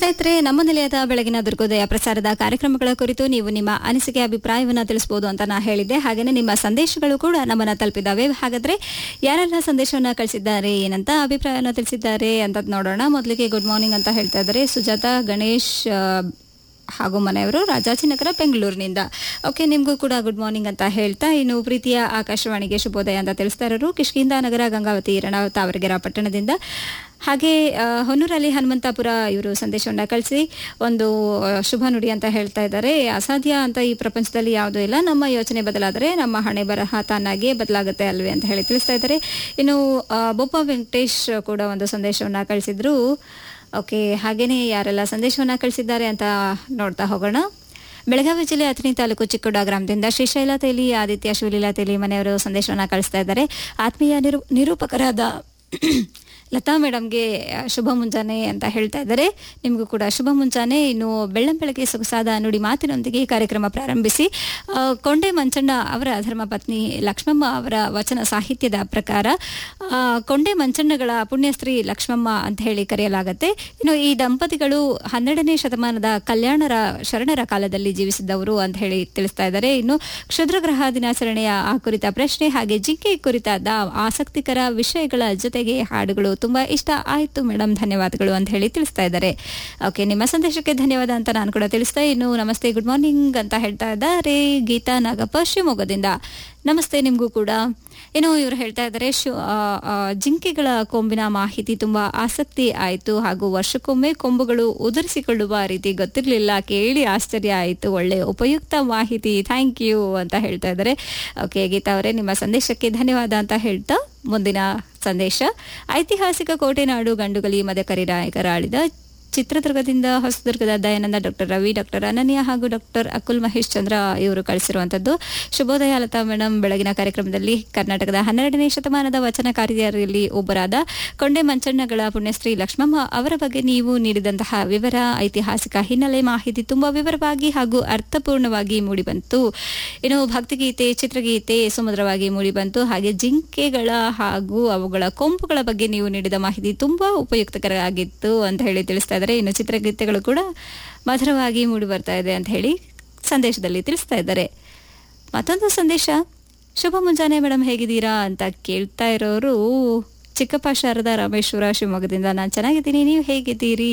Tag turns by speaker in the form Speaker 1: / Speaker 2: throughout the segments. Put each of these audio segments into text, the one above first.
Speaker 1: ಸ್ನೇಹಿತರೆ ನಮ್ಮ ನಿಲಯದ ಬೆಳಗಿನ ದುರ್ಗೋದಯ ಪ್ರಸಾರದ ಕಾರ್ಯಕ್ರಮಗಳ ಕುರಿತು ನೀವು ನಿಮ್ಮ ಅನಿಸಿಕೆ ಅಭಿಪ್ರಾಯವನ್ನ ತಿಳಿಸಬಹುದು ಅಂತ ನಾ ಹೇಳಿದ್ದೆ ಹಾಗೇನೆ ನಿಮ್ಮ ಸಂದೇಶಗಳು ಕೂಡ ನಮ್ಮನ್ನ ತಲುಪಿದ್ದಾವೆ ಹಾಗಾದ್ರೆ ಯಾರೆಲ್ಲ ಸಂದೇಶವನ್ನ ಕಳಿಸಿದ್ದಾರೆ ಏನಂತ ಅಭಿಪ್ರಾಯನ ತಿಳಿಸಿದ್ದಾರೆ ಅಂತ ನೋಡೋಣ ಮೊದಲಿಗೆ ಗುಡ್ ಮಾರ್ನಿಂಗ್ ಅಂತ ಹೇಳ್ತಾ ಇದ್ದಾರೆ ಸುಜಾತ ಗಣೇಶ್ ಆ, ಹಾಗೂ ಮನೆಯವರು ರಾಜಾಜಿನಗರ ಬೆಂಗಳೂರಿನಿಂದ ಓಕೆ ನಿಮಗೂ ಕೂಡ ಗುಡ್ ಮಾರ್ನಿಂಗ್ ಅಂತ ಹೇಳ್ತಾ ಇನ್ನು ಪ್ರೀತಿಯ ಆಕಾಶವಾಣಿಗೆ ಶುಭೋದಯ ಅಂತ ತಿಳಿಸ್ತಾ ಇರೋರು ಕಿಷ್ಕಿಂದ ನಗರ ಗಂಗಾವತಿ ರಣ ತಾವರಗೆರೆ ಪಟ್ಟಣದಿಂದ ಹಾಗೆ ಆ, ಹೊನ್ನೂರಲ್ಲಿ ಹನುಮಂತಾಪುರ ಇವರು ಸಂದೇಶವನ್ನ ಕಳಿಸಿ ಒಂದು ಆ, ಶುಭ ನುಡಿ ಅಂತ ಹೇಳ್ತಾ ಇದ್ದಾರೆ ಅಸಾಧ್ಯ ಅಂತ ಈ ಪ್ರಪಂಚದಲ್ಲಿ ಯಾವುದೂ ಇಲ್ಲ ನಮ್ಮ ಯೋಚನೆ ಬದಲಾದರೆ ನಮ್ಮ ಹಣೆ ಬರಹ ತಾನಾಗಿಯೇ ಬದಲಾಗುತ್ತೆ ಅಲ್ವೇ ಅಂತ ಹೇಳಿ ತಿಳಿಸ್ತಾ ಇದ್ದಾರೆ ಇನ್ನು ಆ, ಬೊಪ್ಪ ವೆಂಕಟೇಶ್ ಕೂಡ ಒಂದು ಸಂದೇಶವನ್ನ ಕಳಿಸಿದ್ರು ಓಕೆ ಹಾಗೇನೆ ಯಾರೆಲ್ಲ ಸಂದೇಶವನ್ನ ಕಳಿಸಿದ್ದಾರೆ ಅಂತ ನೋಡ್ತಾ ಹೋಗೋಣ ಬೆಳಗಾವಿ ಜಿಲ್ಲೆ ಅಥಣಿ ತಾಲೂಕು ಚಿಕ್ಕೋಡ ಗ್ರಾಮದಿಂದ ಶ್ರೀಶೈಲ ತೇಲಿ ಆದಿತ್ಯ ಶಿವಲೀಲಾ ತೇಲಿ ಮನೆಯವರು ಸಂದೇಶವನ್ನ ಕಳಿಸ್ತಾ ಇದ್ದಾರೆ ಆತ್ಮೀಯ ನಿರು ನಿರೂಪಕರಾದ ಲತಾ ಮೇಡಮ್ಗೆ ಶುಭ ಮುಂಜಾನೆ ಅಂತ ಹೇಳ್ತಾ ಇದ್ದಾರೆ ನಿಮಗೂ ಕೂಡ ಶುಭ ಮುಂಜಾನೆ ಇನ್ನು ಬೆಳ್ಳಂ ಬೆಳಗ್ಗೆ ಸೊಗಸಾದ ನುಡಿ ಮಾತಿನೊಂದಿಗೆ ಈ ಕಾರ್ಯಕ್ರಮ ಪ್ರಾರಂಭಿಸಿ ಆ, ಕೊಂಡೆ ಮಂಚಣ್ಣ ಅವರ ಧರ್ಮಪತ್ನಿ ಲಕ್ಷ್ಮಮ್ಮ ಅವರ ವಚನ ಸಾಹಿತ್ಯದ ಪ್ರಕಾರ ಆ, ಕೊಂಡೆ ಮಂಚಣ್ಣಗಳ ಪುಣ್ಯಸ್ತ್ರೀ ಲಕ್ಷ್ಮಮ್ಮ ಅಂತ ಹೇಳಿ ಕರೆಯಲಾಗುತ್ತೆ ಇನ್ನು ಈ ದಂಪತಿಗಳು ಹನ್ನೆರಡನೇ ಶತಮಾನದ ಕಲ್ಯಾಣರ ಶರಣರ ಕಾಲದಲ್ಲಿ ಜೀವಿಸಿದ್ದವರು ಅಂತ ಹೇಳಿ ತಿಳಿಸ್ತಾ ಇದ್ದಾರೆ ಇನ್ನು ಕ್ಷುದ್ರಗ್ರಹ ದಿನಾಚರಣೆಯ ಆ ಕುರಿತ ಪ್ರಶ್ನೆ ಹಾಗೆ ಜಿಂಕೆ ಕುರಿತಾದ ಆಸಕ್ತಿಕರ ವಿಷಯಗಳ ಜೊತೆಗೆ ಹಾಡುಗಳು ತುಂಬಾ ಇಷ್ಟ ಆಯ್ತು ಮೇಡಮ್ ಧನ್ಯವಾದಗಳು ಅಂತ ಹೇಳಿ ತಿಳಿಸ್ತಾ ಇದ್ದಾರೆ ಓಕೆ ನಿಮ್ಮ ಸಂದೇಶಕ್ಕೆ ಧನ್ಯವಾದ ಅಂತ ನಾನು ಕೂಡ ತಿಳಿಸ್ತಾ ಇನ್ನು ನಮಸ್ತೆ ಗುಡ್ ಮಾರ್ನಿಂಗ್ ಅಂತ ಹೇಳ್ತಾ ಇದ್ದಾರೆ ಗೀತಾ ನಾಗಪ್ಪ ಶಿವಮೊಗ್ಗದಿಂದ ನಮಸ್ತೆ ನಿಮಗೂ ಕೂಡ ಏನೋ ಇವರು ಹೇಳ್ತಾ ಇದ್ದಾರೆ ಶು ಆ, ಆ, ಜಿಂಕೆಗಳ ಕೊಂಬಿನ ಮಾಹಿತಿ ತುಂಬಾ ಆಸಕ್ತಿ ಆಯಿತು ಹಾಗೂ ವರ್ಷಕ್ಕೊಮ್ಮೆ ಕೊಂಬುಗಳು ಉದುರಿಸಿಕೊಳ್ಳುವ ರೀತಿ ಗೊತ್ತಿರಲಿಲ್ಲ ಕೇಳಿ ಆಶ್ಚರ್ಯ ಆಯಿತು ಒಳ್ಳೆ ಉಪಯುಕ್ತ ಮಾಹಿತಿ ಥ್ಯಾಂಕ್ ಯು ಅಂತ ಹೇಳ್ತಾ ಇದ್ದಾರೆ ಓಕೆ ಗೀತಾ ಅವರೇ ನಿಮ್ಮ ಸಂದೇಶಕ್ಕೆ ಧನ್ಯವಾದ ಅಂತ ಹೇಳ್ತಾ ಮುಂದಿನ ಸಂದೇಶ ಐತಿಹಾಸಿಕ ಕೋಟೆನಾಡು ಗಂಡುಗಲಿ ಮದಕರಿ ನಾಯಕರ ಆಳಿದ ಚಿತ್ರದುರ್ಗದಿಂದ ಹೊಸದುರ್ಗದ ದಯಾನಂದ ಡಾಕ್ಟರ್ ರವಿ ಡಾಕ್ಟರ್ ಅನನ್ಯ ಹಾಗೂ ಡಾಕ್ಟರ್ ಅಕುಲ್ ಮಹೇಶ್ ಚಂದ್ರ ಇವರು ಕಳಿಸಿರುವಂತದ್ದು ಶುಭೋದಯ ಲತಾ ಮೇಡಮ್ ಬೆಳಗಿನ ಕಾರ್ಯಕ್ರಮದಲ್ಲಿ ಕರ್ನಾಟಕದ ಹನ್ನೆರಡನೇ ಶತಮಾನದ ವಚನಕಾರಿಯರಲ್ಲಿ ಒಬ್ಬರಾದ ಕೊಂಡೆ ಮಂಚಣ್ಣಗಳ ಪುಣ್ಯಶ್ರೀ ಲಕ್ಷ್ಮಮ್ಮ ಅವರ ಬಗ್ಗೆ ನೀವು ನೀಡಿದಂತಹ ವಿವರ ಐತಿಹಾಸಿಕ ಹಿನ್ನೆಲೆ ಮಾಹಿತಿ ತುಂಬಾ ವಿವರವಾಗಿ ಹಾಗೂ ಅರ್ಥಪೂರ್ಣವಾಗಿ ಮೂಡಿಬಂತು ಇನ್ನು ಭಕ್ತಿಗೀತೆ ಚಿತ್ರಗೀತೆ ಸುಮಧುರವಾಗಿ ಮೂಡಿಬಂತು ಹಾಗೆ ಜಿಂಕೆಗಳ ಹಾಗೂ ಅವುಗಳ ಕೊಂಬುಗಳ ಬಗ್ಗೆ ನೀವು ನೀಡಿದ ಮಾಹಿತಿ ತುಂಬಾ ಉಪಯುಕ್ತಕರಾಗಿತ್ತು ಅಂತ ಹೇಳಿ ತಿಳಿಸ್ತಾ ಇದ್ದಾರೆ ಇನ್ನು ಚಿತ್ರಗೀತೆಗಳು ಕೂಡ ಮಧುರವಾಗಿ ಮೂಡಿ ಬರ್ತಾ ಇದೆ ಅಂತ ಹೇಳಿ ಸಂದೇಶದಲ್ಲಿ ತಿಳಿಸ್ತಾ ಇದ್ದಾರೆ ಮತ್ತೊಂದು ಸಂದೇಶ ಶುಭ ಮುಂಜಾನೆ ಮೇಡಮ್ ಹೇಗಿದ್ದೀರಾ ಅಂತ ಕೇಳ್ತಾ ಇರೋರು ಚಿಕ್ಕಪ್ಪ ಶಾರದಾ ರಾಮೇಶ್ವರ ಶಿವಮೊಗ್ಗದಿಂದ ನಾನು ಚೆನ್ನಾಗಿದ್ದೀನಿ ನೀವು ಹೇಗಿದ್ದೀರಿ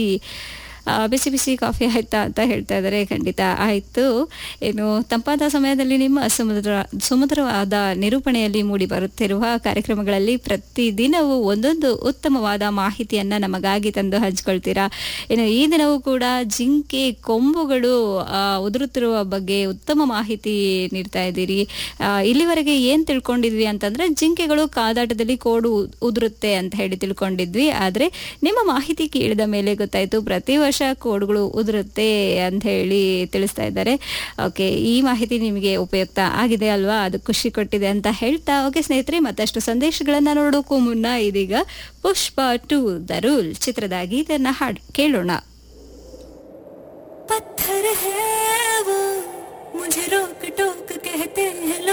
Speaker 1: ಆ, ಬಿಸಿ ಬಿಸಿ ಕಾಫಿ ಆಯ್ತಾ ಅಂತ ಹೇಳ್ತಾ ಇದ್ದಾರೆ ಖಂಡಿತ ಆಯಿತು ಏನು ತಂಪಾದ ಸಮಯದಲ್ಲಿ ನಿಮ್ಮ ಸುಮಧುರ ಸುಮಧುರವಾದ ನಿರೂಪಣೆಯಲ್ಲಿ ಮೂಡಿ ಬರುತ್ತಿರುವ ಕಾರ್ಯಕ್ರಮಗಳಲ್ಲಿ ಪ್ರತಿದಿನವೂ ಒಂದೊಂದು ಉತ್ತಮವಾದ ಮಾಹಿತಿಯನ್ನು ನಮಗಾಗಿ ತಂದು ಹಂಚ್ಕೊಳ್ತೀರಾ ಇನ್ನು ಈ ದಿನವೂ ಕೂಡ ಜಿಂಕೆ ಕೊಂಬುಗಳು ಆ, ಉದುರುತ್ತಿರುವ ಬಗ್ಗೆ ಉತ್ತಮ ಮಾಹಿತಿ ನೀಡ್ತಾ ಇದ್ದೀರಿ ಆ, ಇಲ್ಲಿವರೆಗೆ ಏನು ತಿಳ್ಕೊಂಡಿದ್ವಿ ಅಂತಂದ್ರೆ ಜಿಂಕೆಗಳು ಕಾದಾಟದಲ್ಲಿ ಕೋಡು ಉ- ಉದುರುತ್ತೆ ಅಂತ ಹೇಳಿ ತಿಳ್ಕೊಂಡಿದ್ವಿ ಆದರೆ ನಿಮ್ಮ ಮಾಹಿತಿ ಕೇಳಿದ ಮೇಲೆ ಗೊತ್ತಾಯ್ತು ಪ್ರತಿ ವರ್ಷ ಕೋಡುಗಳು ಉದುರುತ್ತೆ ಅಂತ ಹೇಳಿ ತಿಳಿಸ್ತಾ ಇದ್ದಾರೆ ಓಕೆ ಈ ಮಾಹಿತಿ ನಿಮಗೆ ಉಪಯುಕ್ತ ಆಗಿದೆ ಅಲ್ವಾ ಅದು ಖುಷಿ ಕೊಟ್ಟಿದೆ ಅಂತ ಹೇಳ್ತಾ ಓಕೆ ಸ್ನೇಹಿತರೆ ಮತ್ತಷ್ಟು ಸಂದೇಶಗಳನ್ನ ನೋಡೋಕ್ಕೂ ಮುನ್ನ ಇದೀಗ ಪುಷ್ಪ ಟು ದ ರೂಲ್ ಚಿತ್ರದ ಗೀತೆಯನ್ನ ಹಾಡು ಕೇಳೋಣ
Speaker 2: पत्थर है वो मुझे रोक टोक कहते हैं लोग